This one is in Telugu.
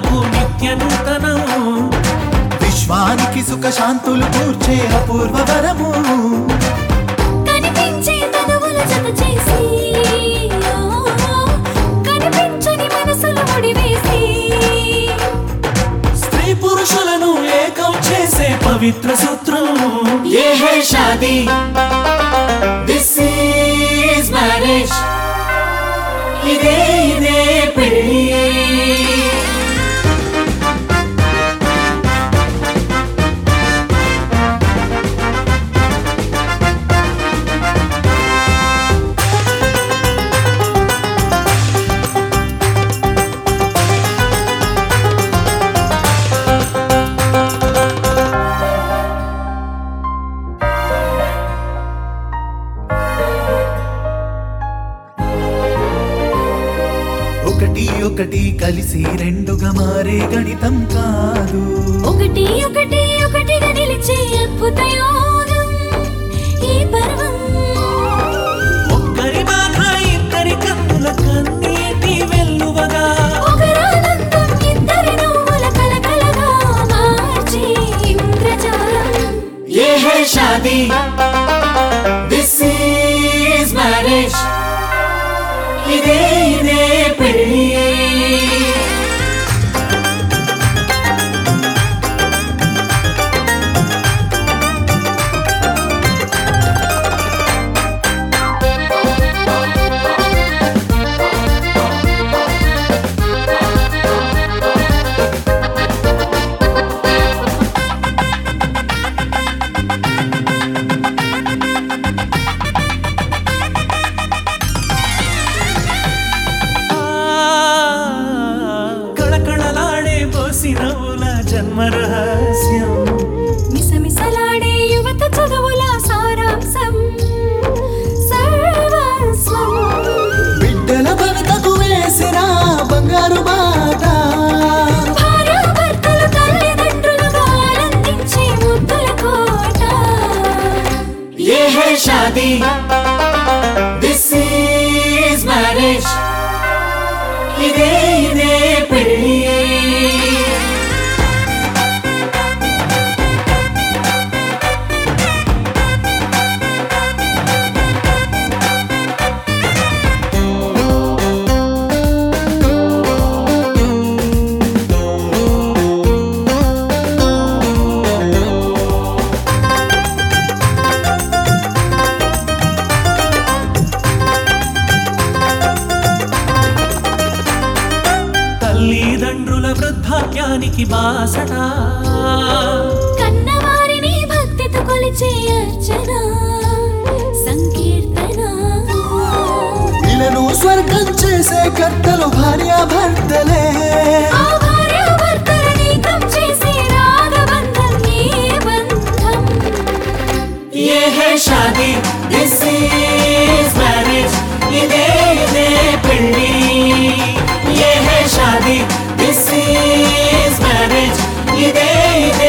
నాకు నిత్య నూతనం విశ్వానికి సుఖ శాంతులు కూర్చే అపూర్వ వరము కనిపించే తనువుల జత చేసి ఓ, కనిపించని మనసులు ముడివేసి స్త్రీ పురుషులను ఏకం చేసే పవిత్ర సూత్రం ఏ హై షాదీ దిస్ ఈజ్ మ్యారేజ్ ఇదే ఇదే పెళ్ళి ఒకటి ఒకటి కలిసి రెండుగా మారే గణితం కాదు ఒకటి ఒకటి ఒకటిగా నిలిచే అద్భుత యోగం ఈ పర్వం ఒక్కరి బాధ ఇద్దరి కన్నుల కన్నీటి వెల్లువగా ఒకరానందం ఇద్దరి నవ్వుల కలకలగా మార్చే ఇంద్రజాలం ఏ హై షాదీ దిస్ ఈజ్ మ్యారేజ్ ఇదే ఇదే పెళ్ళి కళకళలాడే బోసి నవ్వుల జన్మ రహస్యం మిసమిసలాడే యువత చదువుల సారాంశం సర్వస్వం బిడ్డల భరతకు వేసిన బంగారు బాట భార్యాభర్తలు తల్లిదండ్రులుగా ఆనందించే ముద్దుల కోట ఏ హై షాదీ దిస్ ఈజ్ మ్యారేజ్ ఇదే ఇదే పెళ్ళి తల్లిదండ్రుల వృద్ధాప్యానికి బాసట కన్నవారిని భక్తితో కొలిచే అర్చన సంకీర్తన ఇలను స్వర్గం చేసే కర్తలు భార్యాభర్తలే ఆ భార్యాభర్తల నీకం చేసే రాగబంధం నీ బంధం ये है शादी दिस इज मैरिज ఇదే ఇదే పెళ్ళి ये है शादी दिस इज मैरिज ఇదే ఇదే